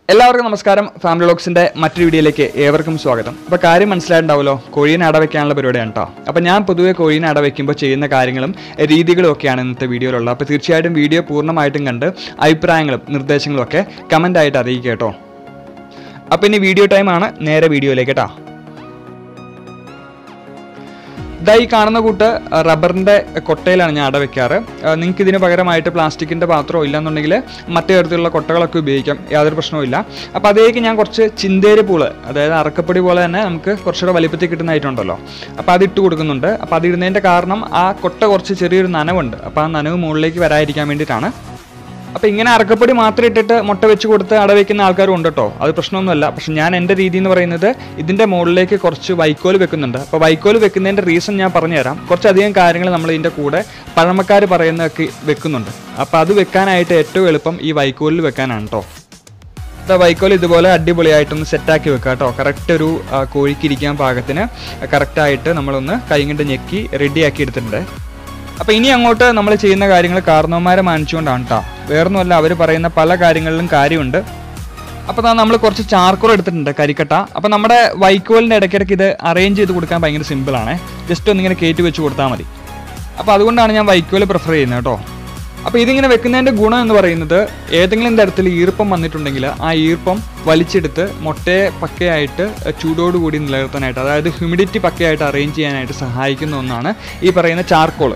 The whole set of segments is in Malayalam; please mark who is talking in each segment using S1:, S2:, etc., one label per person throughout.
S1: എല്ലാവർക്കും നമസ്കാരം ഫാമിലി ലോക്സിന്റെ മറ്റൊരു വീഡിയോയിലേക്ക് ഏവർക്കും സ്വാഗതം അപ്പോൾ കാര്യം മനസ്സിലായിട്ടുണ്ടാവുമല്ലോ കോഴീനെ അടവയ്ക്കാനുള്ള പരിപാടിയാണ് കേട്ടോ അപ്പോൾ ഞാൻ പൊതുവെ കോഴീനെ അടവയ്ക്കുമ്പോൾ ചെയ്യുന്ന കാര്യങ്ങളും രീതികളും ഒക്കെയാണ് ഇന്നത്തെ വീഡിയോയിലുള്ളത് അപ്പോൾ തീർച്ചയായിട്ടും വീഡിയോ പൂർണ്ണമായിട്ടും കണ്ട് അഭിപ്രായങ്ങളും നിർദ്ദേശങ്ങളും ഒക്കെ കമൻ്റ് ആയിട്ട് അറിയിക്കുക കേട്ടോ അപ്പോൾ ഇനി വീഡിയോ ടൈമാണ് നേരെ വീഡിയോയിലേക്ക് കേട്ടോ ഇതാ ഈ കാണുന്ന കൂട്ട് റബ്ബറിൻ്റെ കൊട്ടയിലാണ് ഞാൻ അട വെക്കാറ് നിങ്ങൾക്ക് ഇതിന് പകരമായിട്ട് പ്ലാസ്റ്റിക്കിൻ്റെ പാത്രമോ ഇല്ലാന്നുണ്ടെങ്കിൽ മറ്റു തരത്തിലുള്ള കൊട്ടകളൊക്കെ ഉപയോഗിക്കാം യാതൊരു പ്രശ്നവുമില്ല അപ്പോൾ അതേക്ക് ഞാൻ കുറച്ച് ചിന്തേരി പൂള് അതായത് അറക്കപ്പൊടി പോലെ തന്നെ നമുക്ക് കുറച്ചുകൂടെ വലിപ്പത്തിൽ കിട്ടുന്നതായിട്ടുണ്ടല്ലോ അപ്പോൾ അത് ഇട്ട് കൊടുക്കുന്നുണ്ട് അപ്പോൾ അത് ഇടുന്നതിൻ്റെ കാരണം ആ കൊട്ട കുറച്ച് ചെറിയൊരു നനവുണ്ട് അപ്പോൾ ആ നനവ് മുകളിലേക്ക് വരാതിരിക്കാൻ വേണ്ടിയിട്ടാണ് അപ്പോൾ ഇങ്ങനെ അറക്കപ്പൊടി മാത്രം ഇട്ടിട്ട് മുട്ട വെച്ച് കൊടുത്ത് അട വയ്ക്കുന്ന ആൾക്കാരും ഉണ്ട് കേട്ടോ അത് പ്രശ്നമൊന്നുമല്ല പക്ഷെ ഞാൻ എൻ്റെ രീതി എന്ന് പറയുന്നത് ഇതിൻ്റെ മുകളിലേക്ക് കുറച്ച് വൈക്കോൽ വെക്കുന്നുണ്ട് അപ്പോൾ വൈക്കോൽ വെക്കുന്നതിൻ്റെ റീസൺ ഞാൻ പറഞ്ഞുതരാം കുറച്ചധികം കാര്യങ്ങൾ നമ്മൾ ഇതിൻ്റെ കൂടെ പഴമക്കാർ പറയുന്നതൊക്കെ വെക്കുന്നുണ്ട് അപ്പോൾ അത് വെക്കാനായിട്ട് ഏറ്റവും എളുപ്പം ഈ വൈക്കോലിൽ വെക്കാനാണ് കേട്ടോ ഇതാ വൈക്കോൽ ഇതുപോലെ അടിപൊളിയായിട്ടൊന്ന് സെറ്റാക്കി വെക്കുക കേട്ടോ കറക്റ്റ് ഒരു ആ, കോഴിക്ക് ഇരിക്കാൻ പാകത്തിന് കറക്റ്റായിട്ട് നമ്മളൊന്ന് കൈ കൊണ്ട് ഞെക്കി റെഡിയാക്കി എടുത്തിട്ടുണ്ട് അപ്പോൾ ഇനി അങ്ങോട്ട് നമ്മൾ ചെയ്യുന്ന കാര്യങ്ങൾ കാരണവന്മാരെ മാനിച്ചുകൊണ്ടാണ് കേട്ടോ വേറൊന്നുമല്ല അവർ പറയുന്ന പല കാര്യങ്ങളിലും കാര്യമുണ്ട് അപ്പോൾ ദാ നമ്മൾ കുറച്ച് ചാർക്കോൾ എടുത്തിട്ടുണ്ട് കരിക്കട്ട അപ്പോൾ നമ്മുടെ വൈക്കോലിൻ്റെ ഇടയ്ക്കിടയ്ക്ക് ഇത് അറേഞ്ച് ചെയ്ത് കൊടുക്കാൻ ഭയങ്കര സിമ്പിളാണ് ജസ്റ്റ് ഒന്നിങ്ങനെ കയറ്റി വെച്ച് കൊടുത്താൽ മതി അപ്പോൾ അതുകൊണ്ടാണ് ഞാൻ വൈക്കോൽ പ്രിഫർ ചെയ്യുന്നത് കേട്ടോ അപ്പോൾ ഇതിങ്ങനെ വെക്കുന്നതിൻ്റെ ഗുണം എന്ന് പറയുന്നത് ഏതെങ്കിലും തരത്തിൽ ഈർപ്പം വന്നിട്ടുണ്ടെങ്കിൽ ആ ഈർപ്പം വലിച്ചെടുത്ത് മുട്ടയെ പക്കയായിട്ട് ചൂടോടുകൂടി നിലനിർത്താനായിട്ട് അതായത് ഹ്യൂമിഡിറ്റി പക്കയായിട്ട് അറേഞ്ച് ചെയ്യാനായിട്ട് സഹായിക്കുന്ന ഒന്നാണ് ഈ പറയുന്ന ചാർക്കോൾ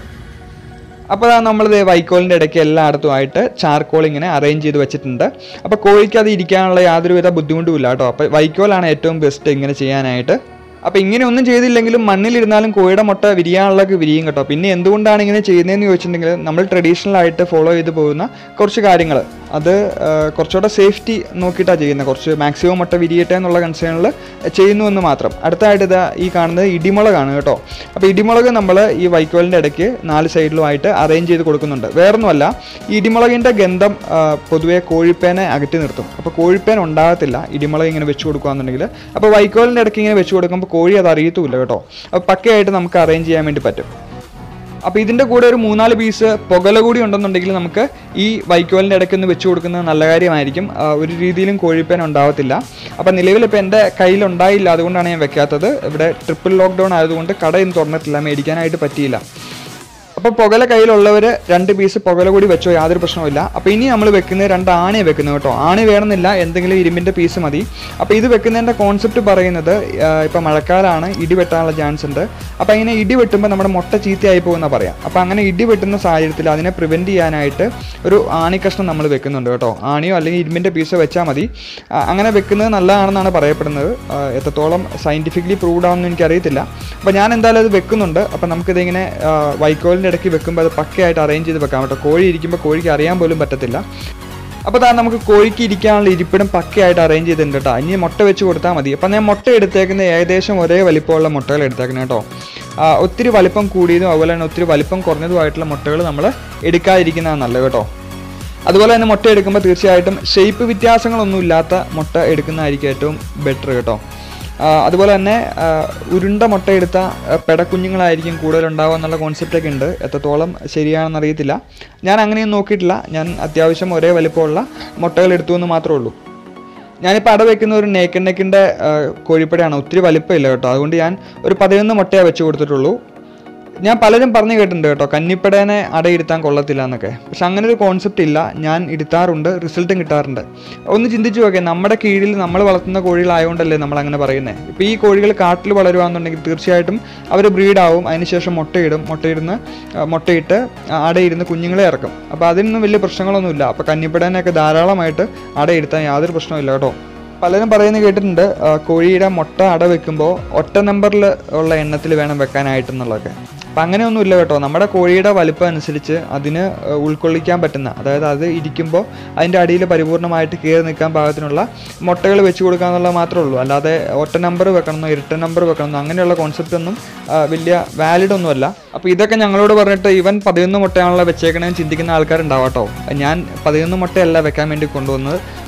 S1: അപ്പോൾ നമ്മൾ വൈക്കോലിൻ്റെ ഇടയ്ക്ക് എല്ലായിടത്തുമായിട്ട് ചാർക്കോൾ ഇങ്ങനെ അറേഞ്ച് ചെയ്ത് വെച്ചിട്ടുണ്ട് അപ്പോൾ കോഴിക്ക് അത് ഇരിക്കാനുള്ള യാതൊരുവിധ ബുദ്ധിമുട്ടും ഇല്ല കേട്ടോ അപ്പോൾ വൈക്കോലാണ് ഏറ്റവും ബെസ്റ്റ് ഇങ്ങനെ ചെയ്യാനായിട്ട് അപ്പോൾ ഇങ്ങനെ ഒന്നും ചെയ്തില്ലെങ്കിലും മണ്ണിലിരുന്നാലും കോഴിയുടെ മുട്ട വിരിയാനുള്ളതൊക്കെ വിരിയും കേട്ടോ പിന്നെ എന്തുകൊണ്ടാണ് ഇങ്ങനെ ചെയ്യുന്നതെന്ന് ചോദിച്ചിട്ടുണ്ടെങ്കിൽ നമ്മൾ ട്രഡീഷണൽ ആയിട്ട് ഫോളോ ചെയ്ത് പോകുന്ന കുറച്ച് കാര്യങ്ങൾ അത് ആ, കുറച്ചുകൂടെ സേഫ്റ്റി നോക്കിയിട്ടാണ് ചെയ്യുന്നത് കുറച്ച് മാക്സിമം മുട്ട വിരിയട്ടെ എന്നുള്ള കൺസേണിൽ ചെയ്യുന്നു എന്ന് മാത്രം അടുത്തായിട്ട് ഇതാ ഈ കാണുന്നത് ഇടിമുളകാണ് കേട്ടോ അപ്പോൾ ഇടിമുളക് നമ്മൾ ഈ വൈക്കോലിൻ്റെ ഇടയ്ക്ക് നാല് സൈഡിലുമായിട്ട് അറേഞ്ച് ചെയ്ത് കൊടുക്കുന്നുണ്ട് വേറൊന്നുമല്ല ഈ ഇടിമുളകിൻ്റെ ഗന്ധം ആ, പൊതുവെ കോഴിപ്പേനെ അകറ്റി നിർത്തും അപ്പോൾ കോഴിപ്പേൻ ഉണ്ടാകത്തില്ല ഇടിമുളക് ഇങ്ങനെ വെച്ച് കൊടുക്കുകയാണെന്നുണ്ടെങ്കിൽ അപ്പോൾ വൈക്കോലിൻ്റെ ഇടയ്ക്ക് ഇങ്ങനെ വെച്ച് കൊടുക്കുമ്പോൾ കോഴി അത് അറിയത്തുമില്ല കേട്ടോ അപ്പോൾ പക്കയായിട്ട് നമുക്ക് അറേഞ്ച് ചെയ്യാൻ വേണ്ടി പറ്റും അപ്പോൾ ഇതിൻ്റെ കൂടെ ഒരു മൂന്നാല് പീസ് പുകല കൂടി ഉണ്ടെന്നുണ്ടെങ്കിൽ നമുക്ക് ഈ വൈക്കോലിൻ്റെ ഇടയ്ക്ക് ഒന്ന് വെച്ച് കൊടുക്കുന്നത് നല്ല കാര്യമായിരിക്കും ആ, ഒരു രീതിയിലും കോഴിപ്പേൻ ഉണ്ടാവത്തില്ല അപ്പോൾ നിലവിൽ ഇപ്പോൾ എൻ്റെ കയ്യിൽ ഉണ്ടായില്ല അതുകൊണ്ടാണ് ഞാൻ വെക്കാത്തത് ഇവിടെ ട്രിപ്പിൾ ലോക്ക്ഡൗൺ ആയതുകൊണ്ട് കടയൊന്നും തുറന്നിട്ടില്ല മേടിക്കാനായിട്ട് പറ്റിയില്ല അപ്പോൾ പുകല കയ്യിലുള്ളവർ രണ്ട് പീസ് പുകല കൂടി വെച്ചോ യാതൊരു പ്രശ്നവുമില്ല അപ്പോൾ ഇനി നമ്മൾ വെക്കുന്നത് രണ്ട് ആണി വെക്കുന്നത് കേട്ടോ ആണി വേണമെന്നില്ല എന്തെങ്കിലും ഇരുമ്പിൻ്റെ പീസ് മതി അപ്പോൾ ഇത് വെക്കുന്നതിൻ്റെ കോൺസെപ്റ്റ് പറയുന്നത് ഇപ്പോൾ മഴക്കാലമാണ് ഇടി വെട്ടാനുള്ള ചാൻസ് ഉണ്ട് അപ്പോൾ ഇങ്ങനെ ഇടി വെട്ടുമ്പോൾ നമ്മുടെ മുട്ട ചീത്തയായി പോകുന്ന പറയാം അപ്പോൾ അങ്ങനെ ഇടി വെട്ടുന്ന സാഹചര്യത്തിൽ അതിനെ പ്രിവെൻറ്റ് ചെയ്യാനായിട്ട് ഒരു ആണി കഷ്ണം നമ്മൾ വെക്കുന്നുണ്ട് കേട്ടോ ആണിയോ അല്ലെങ്കിൽ ഇരുമ്പിൻ്റെ പീസോ വെച്ചാൽ മതി ആ, അങ്ങനെ വെക്കുന്നത് നല്ലതാണെന്നാണ് പറയപ്പെടുന്നത് ആ, എത്രത്തോളം സയൻറ്റിഫിക്കലി പ്രൂവ്ഡ് ആണെന്ന് എനിക്കറിയത്തില്ല അപ്പോൾ ഞാൻ എന്തായാലും അത് വെക്കുന്നുണ്ട് അപ്പോൾ നമുക്കിതിങ്ങനെ ആ, വൈക്കോലിൻ്റെ ഇടയ്ക്ക് വെക്കുമ്പോൾ അത് പക്കയായിട്ട് അറേഞ്ച് ചെയ്ത് വെക്കാം കേട്ടോ കോഴി ഇരിക്കുമ്പോൾ കോഴിക്ക് അറിയാൻ പോലും പറ്റത്തില്ല അപ്പോൾ താ നമുക്ക് കോഴിക്ക് ഇരിക്കാനുള്ള ഇരിപ്പിടം പക്കയായിട്ട് അറേഞ്ച് ചെയ്തിട്ടുണ്ട് കേട്ടോ ഇനി മുട്ട വെച്ച് കൊടുത്താൽ മതി അപ്പോൾ ഞാൻ മുട്ട എടുത്തേക്കുന്നത് ഏകദേശം ഒരേ വലിപ്പമുള്ള മുട്ടകൾ എടുത്തേക്കണം കേട്ടോ ആ, ഒത്തിരി വലിപ്പം കൂടിയതും അതുപോലെ തന്നെ ഒത്തിരി വലിപ്പം കുറഞ്ഞതുമായിട്ടുള്ള മുട്ടകൾ നമ്മൾ എടുക്കാതിരിക്കുന്നതാണ് നല്ലത് കേട്ടോ അതുപോലെ തന്നെ മുട്ട എടുക്കുമ്പോൾ തീർച്ചയായിട്ടും ഷേപ്പ് വ്യത്യാസങ്ങളൊന്നും ഇല്ലാത്ത മുട്ട എടുക്കുന്നതായിരിക്കും ഏറ്റവും ബെറ്റർ കേട്ടോ ആ, അതുപോലെ തന്നെ ആ, ഉരുണ്ട മുട്ട എടുത്ത ആ, പെടക്കുഞ്ഞുങ്ങളായിരിക്കും കൂടുതൽ ഉണ്ടാവുക എന്നുള്ള കോൺസെപ്റ്റൊക്കെ ഉണ്ട് എത്രത്തോളം ശരിയാണെന്ന് അറിയത്തില്ല ഞാൻ അങ്ങനെയൊന്നും നോക്കിയിട്ടില്ല ഞാൻ അത്യാവശ്യം ഒരേ വലിപ്പമുള്ള മുട്ടകൾ എടുത്തു എന്ന് മാത്രമേ ഉള്ളൂ ഞാനിപ്പോൾ അട വെക്കുന്ന ഒരു നേക്കൻ നെക്കിൻ്റെ കോഴിപ്പടയാണ് ഒത്തിരി വലിപ്പമില്ല കേട്ടോ അതുകൊണ്ട് ഞാൻ ഒരു പതിനൊന്ന് മുട്ടയെ വെച്ച് കൊടുത്തിട്ടുള്ളൂ ഞാൻ പലരും പറഞ്ഞു കേട്ടിട്ടുണ്ട് കേട്ടോ കന്നിപ്പടേനെ അടയിരുത്താൻ കൊള്ളത്തില്ല എന്നൊക്കെ പക്ഷെ അങ്ങനെ ഒരു കോൺസെപ്റ്റ് ഇല്ല ഞാൻ ഇരുത്താറുണ്ട് റിസൾട്ടും കിട്ടാറുണ്ട് ഒന്ന് ചിന്തിച്ചു നോക്കേ നമ്മുടെ കീഴിൽ നമ്മൾ വളർത്തുന്ന കോഴികളായതുകൊണ്ടല്ലേ നമ്മൾ അങ്ങനെ പറയുന്നത് ഇപ്പോൾ ഈ കോഴികൾ കാട്ടിൽ വളരുവാന്നുണ്ടെങ്കിൽ തീർച്ചയായിട്ടും അവർ ബ്രീഡാവും അതിനുശേഷം മുട്ടയിടും മുട്ടയിടുന്ന് ആ, മുട്ടയിട്ട് അടയിരുന്ന് കുഞ്ഞുങ്ങളെ ഇറക്കും അപ്പോൾ അതിനൊന്നും വലിയ പ്രശ്നങ്ങളൊന്നുമില്ല അപ്പോൾ കന്നിപ്പടേനെയൊക്കെ ധാരാളമായിട്ട് അടയിരുത്താൻ യാതൊരു പ്രശ്നമില്ല കേട്ടോ പലരും പറയുന്നത് കേട്ടിട്ടുണ്ട് ആ, കോഴിയുടെ മുട്ട അട വെക്കുമ്പോൾ ഒറ്റ നമ്പറിൽ ഉള്ള എണ്ണത്തിൽ വേണം വെക്കാനായിട്ടെന്നുള്ളതൊക്കെ അപ്പം അങ്ങനെയൊന്നുമില്ല കേട്ടോ നമ്മുടെ കോഴിയുടെ വലുപ്പം അനുസരിച്ച് അതിന് ആ, ഉൾക്കൊള്ളിക്കാൻ പറ്റുന്ന അതായത് അത് ഇരിക്കുമ്പോൾ അതിൻ്റെ അടിയിൽ പരിപൂർണമായിട്ട് കയറി നിൽക്കാൻ പാകത്തിനുള്ള മുട്ടകൾ വെച്ച് കൊടുക്കുക എന്നുള്ളത് മാത്രമേ ഉള്ളൂ അല്ലാതെ ഒറ്റ നമ്പർ വെക്കണമെന്നോ ഇരട്ട നമ്പർ വെക്കണമെന്നോ അങ്ങനെയുള്ള കോൺസെപ്റ്റ് ഒന്നും ആ, വലിയ വാലിഡ് ഒന്നുമല്ല അപ്പോൾ ഇതൊക്കെ ഞങ്ങളോട് പറഞ്ഞിട്ട് ഇവൻ പതിനൊന്ന് മുട്ടയാണല്ലോ വെച്ചേക്കണമെന്ന് ചിന്തിക്കുന്ന ആൾക്കാരുണ്ടാവും കേട്ടോ ഞാൻ പതിനൊന്ന് മുട്ടയല്ല വെക്കാൻ വേണ്ടി കൊണ്ടുവന്നത്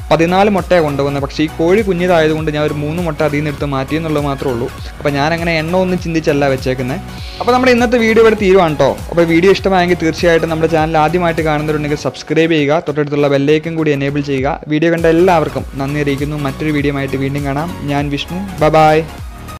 S1: പതിനാല് മുട്ടയാണ് കൊണ്ടുപോകുന്നത് പക്ഷേ ഈ കോഴി കുഞ്ഞിതായതുകൊണ്ട് ഞാൻ ഒരു മൂന്ന് മുട്ട അതിൽ നിന്ന് എടുത്ത് മാറ്റി എന്നുള്ളത് മാത്രമേ ഉള്ളൂ അപ്പോൾ ഞാൻ അങ്ങനെ എണ്ണ ഒന്നും ചിന്തിച്ചല്ല വെച്ചേക്കുന്നത് അപ്പോൾ നമ്മുടെ ഇന്നത്തെ വീഡിയോ ഇവിടെ തീരുവാണ് കേട്ടോ അപ്പോൾ വീഡിയോ ഇഷ്ടമായെങ്കിൽ തീർച്ചയായിട്ടും നമ്മുടെ ചാനൽ ആദ്യമായിട്ട് കാണുന്നവരുണ്ടെങ്കിൽ സബ്സ്ക്രൈബ് ചെയ്യുക തൊട്ടടുത്തുള്ള ബെല്ലേക്കും കൂടി എനേബിൾ ചെയ്യുക വീഡിയോ കണ്ട എല്ലാവർക്കും നന്ദി അറിയിക്കുന്നു മറ്റൊരു വീഡിയോ ആയിട്ട് വീണ്ടും കാണാം ഞാൻ വിഷ്ണു ബൈ